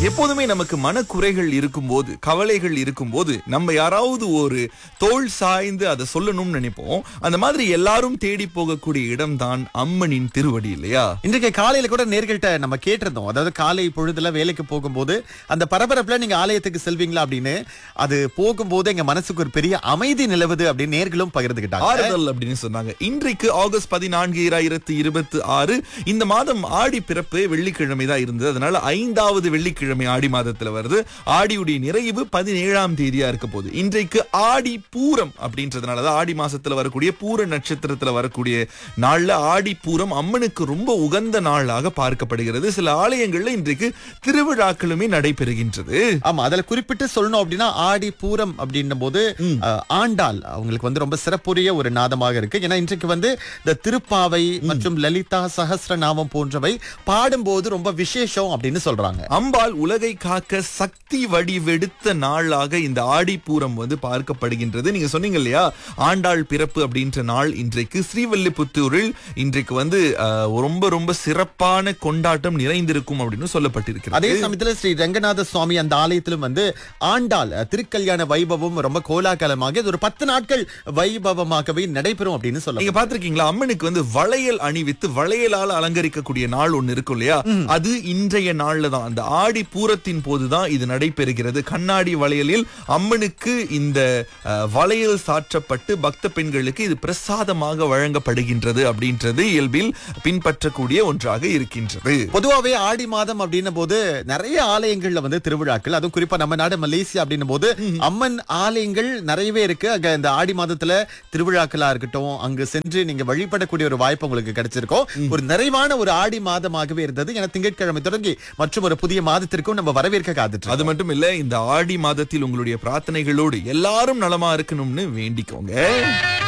எப்போதுமே நமக்கு மனக்குறைகள் இருக்கும்போது கவலைகள் இருக்கும்போது நம்ம யாராவது ஒரு தோல் சாய்ந்து அதை சொல்லணும்னு நினைப்போம் அந்த மாதிரி எல்லாரும் தேடி போகக்கூடிய இடம்தான் அம்மனின் திருவடி இல்லையா இன்றைக்கு காலையில கூட நேர்கள்ட்ட நம்ம கேட்டிருந்தோம் அதாவது காலை பொழுதுல வேலைக்கு போகும்போது அந்த பரபரப்புல நீங்க ஆலயத்துக்கு செல்வீங்களா அப்படின்னு அது போகும்போது எங்க மனசுக்கு ஒரு பெரிய அமைதி நிலவுது அப்படின்னு நேர்களும் பகிர்ந்துகிட்டாங்க ஆறுதல் அப்படின்னு சொன்னாங்க இன்றைக்கு ஆகஸ்ட் பதினான்கு இராயிரத்தி இருபத்தி ஆறு இந்த மாதம் ஆடி பிறப்பு வெள்ளிக்கிழமை தான் இருந்தது அதனால ஐந்தாவது வெள்ளிக்கிழமை ஆடி மாதத்துல வருது ஆடியுடைய நிறைவு பதினேழாம் தேதியா இருக்க போகுது இன்றைக்கு ஆடி பூரம் அப்படின்றதுனாலதான் ஆடி மாசத்துல வரக்கூடிய பூர நட்சத்திரத்துல வரக்கூடிய நாள்ல ஆடி பூரம் அம்மனுக்கு ரொம்ப உகந்த நாளாக பார்க்கப்படுகிறது சில ஆலயங்கள்ல இன்றைக்கு திருவிழாக்களுமே நடைபெறுகின்றது ஆமா அதுல குறிப்பிட்டு சொல்லணும் அப்படின்னா ஆடி பூரம் அப்படின்னும் போது அஹ், ஆண்டாள் அவங்களுக்கு வந்து ரொம்ப சிறப்புரிய ஒரு நாதமாக இருக்கு ஏன்னா இன்றைக்கு வந்து இந்த திருப்பாவை மற்றும் லலிதா சஹஸ்ரநாமம் போன்றவை பாடும்போது ரொம்ப விசேஷம் அப்படின்னு சொல்றாங்க அம்பாள் உலகை காக்க சக்தி வடிவெடுத்த நாளாக இந்த ஆடிப்பூரம் வந்து பார்க்கப்படுகின்றது நீங்க சொன்னீங்க இல்லையா ஆண்டாள் பிறப்பு அப்படின்ற நாள் இன்றைக்கு ஸ்ரீவல்லிபுத்தூரில் இன்றைக்கு வந்து அஹ், ரொம்ப ரொம்ப சிறப்பான கொண்டாட்டம் நிறைந்திருக்கும் அப்படின்னு சொல்லப்பட்டிருக்கிறது அதே சமயத்துல ஸ்ரீ ரங்கநாத சுவாமி அந்த ஆலயத்திலும் வந்து ஆண்டாள் அஹ், திருக்கல்யாண வைபவம் ரொம்ப கோலாகலமாக இது ஒரு பத்து நாட்கள் வைபவமாகவே நடைபெறும் அப்படின்னு சொல்ல நீங்க பாத்திருக்கீங்களா அம்மனுக்கு வந்து வளையல் அணிவித்து வளையலால அலங்கரிக்கக்கூடிய நாள் ஒண்ணு இருக்கும் இல்லையா அது இன்றைய நாள்ல தான் அந்த ஆடி பூரத்தின் போதுதான் இது நடைபெறுகிறது கண்ணாடி வளையலில் அம்மனுக்கு இந்த அஹ், வளையல் சாற்றப்பட்டு பக்த பெண்களுக்கு இது பிரசாதமாக வழங்கப்படுகின்றது அப்படின்றது இயல்பில் பின்பற்றக்கூடிய ஒன்றாக இருக்கின்றது பொதுவாவே ஆடி மாதம் அப்படின்னும் போது நிறைய ஆலயங்கள்ல வந்து திருவிழாக்கள் அதுவும் குறிப்பா நம்ம நாடு மலேசியா அப்படின்னும் போது அம்மன் ஆலயங்கள் நிறையவே இருக்கு அங்க இந்த ஆடி மாதத்துல திருவிழாக்களா இருக்கட்டும் அங்கு சென்று நீங்க வழிபடக்கூடிய ஒரு வாய்ப்பு உங்களுக்கு கிடைச்சிருக்கும் ஒரு நிறைவான ஒரு ஆடி மாதமாகவே இருந்தது என திங்கட்கிழமை தொடங்கி மற்றும் ஒரு புதிய மாதத்திற்கும் நம்ம வரவேற்க காத்துட்டு அது மட்டும் இல்ல இந்த ஆடி மாதத்தில் உங்களுடைய பிரார்த்தனைகளோடு எல்லாரும் நலமா இருக்கணும்னு வேண்டிக்கோங்க